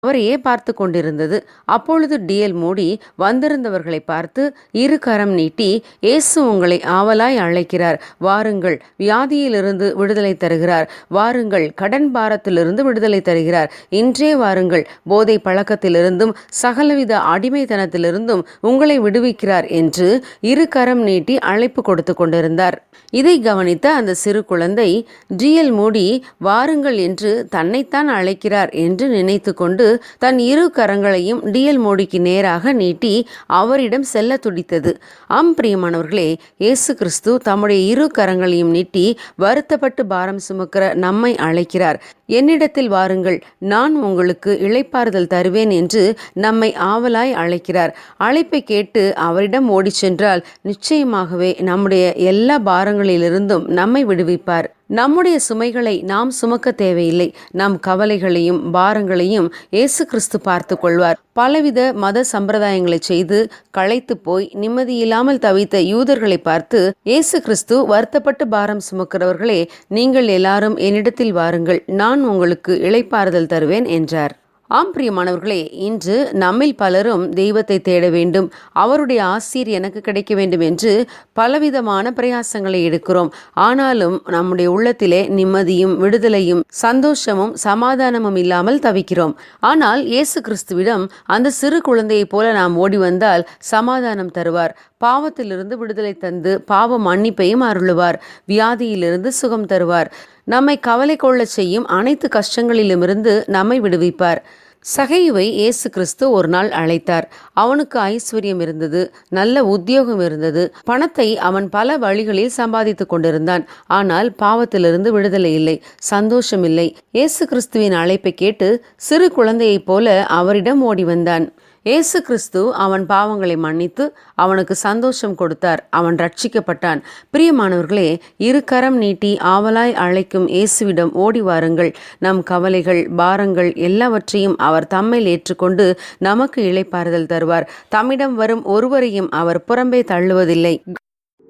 அவரையே பார்த்து கொண்டிருந்தது அப்பொழுது டிஎல் மோடி வந்திருந்தவர்களை பார்த்து இரு கரம் நீட்டி இயேசு உங்களை ஆவலாய் அழைக்கிறார் வாருங்கள் வியாதியிலிருந்து விடுதலை தருகிறார் வாருங்கள் கடன் பாரத்திலிருந்து விடுதலை தருகிறார் இன்றே வாருங்கள் போதை பழக்கத்திலிருந்தும் சகலவித அடிமைத்தனத்திலிருந்தும் உங்களை விடுவிக்கிறார் என்று இரு கரம் நீட்டி அழைப்பு கொடுத்து கொண்டிருந்தார் இதை கவனித்த அந்த சிறு குழந்தை டிஎல் மோடி வாருங்கள் என்று தன்னைத்தான் அழைக்கிறார் என்று நினைத்து கொண்டு தன் இரு கரங்களையும் டிஎல் மோடிக்கு நேராக நீட்டி அவரிடம் செல்ல துடித்தது ஆம் பிரியமானவர்களே இயேசு கிறிஸ்து தம்முடைய இரு கரங்களையும் நீட்டி வருத்தப்பட்டு பாரம் சுமக்கிற நம்மை அழைக்கிறார் என்னிடத்தில் வாருங்கள் நான் உங்களுக்கு இளைப்பாறுதல் தருவேன் என்று நம்மை ஆவலாய் அழைக்கிறார் அழைப்பை கேட்டு அவரிடம் ஓடிச் சென்றால் நிச்சயமாகவே நம்முடைய எல்லா பாரங்களிலிருந்தும் நம்மை விடுவிப்பார் நம்முடைய சுமைகளை நாம் சுமக்க தேவையில்லை நம் கவலைகளையும் பாரங்களையும் இயேசு கிறிஸ்து பார்த்து கொள்வார் பலவித மத சம்பிரதாயங்களை செய்து களைத்து போய் நிம்மதியில்லாமல் தவித்த யூதர்களை பார்த்து இயேசு கிறிஸ்து வருத்தப்பட்டு பாரம் சுமக்கிறவர்களே நீங்கள் எல்லாரும் என்னிடத்தில் வாருங்கள் நான் உங்களுக்கு இளைப்பாறுதல் தருவேன் என்றார் ஆம் பிரியமானவர்களே இன்று நம்மில் பலரும் தெய்வத்தை தேட வேண்டும் அவருடைய ஆசீர் எனக்கு கிடைக்க வேண்டும் என்று பலவிதமான பிரயாசங்களை எடுக்கிறோம் ஆனாலும் நம்முடைய உள்ளத்திலே நிம்மதியும் விடுதலையும் சந்தோஷமும் சமாதானமும் இல்லாமல் தவிக்கிறோம் ஆனால் இயேசு கிறிஸ்துவிடம் அந்த சிறு குழந்தையைப் போல நாம் ஓடி வந்தால் சமாதானம் தருவார் பாவத்திலிருந்து விடுதலை தந்து பாவ மன்னிப்பையும் அருளுவார் வியாதியிலிருந்து சுகம் தருவார் நம்மை கவலை கொள்ளச் செய்யும் அனைத்து கஷ்டங்களிலுமிருந்து நம்மை விடுவிப்பார் சகைவை இயேசு கிறிஸ்து ஒரு நாள் அழைத்தார் அவனுக்கு ஐஸ்வர்யம் இருந்தது நல்ல உத்தியோகம் இருந்தது பணத்தை அவன் பல வழிகளில் சம்பாதித்துக் கொண்டிருந்தான் ஆனால் பாவத்திலிருந்து விடுதலை இல்லை சந்தோஷம் இல்லை இயேசு கிறிஸ்துவின் அழைப்பை கேட்டு சிறு குழந்தையைப் போல அவரிடம் ஓடி வந்தான் இயேசு கிறிஸ்து அவன் பாவங்களை மன்னித்து அவனுக்கு சந்தோஷம் கொடுத்தார் அவன் ரட்சிக்கப்பட்டான் பிரியமானவர்களே இரு கரம் நீட்டி ஆவலாய் அழைக்கும் இயேசுவிடம் ஓடி வாருங்கள் நம் கவலைகள் பாரங்கள் எல்லாவற்றையும் அவர் தம்மில் ஏற்றுக்கொண்டு நமக்கு இளைப்பாறுதல் தருவார் தம்மிடம் வரும் ஒருவரையும் அவர் புறம்பே தள்ளுவதில்லை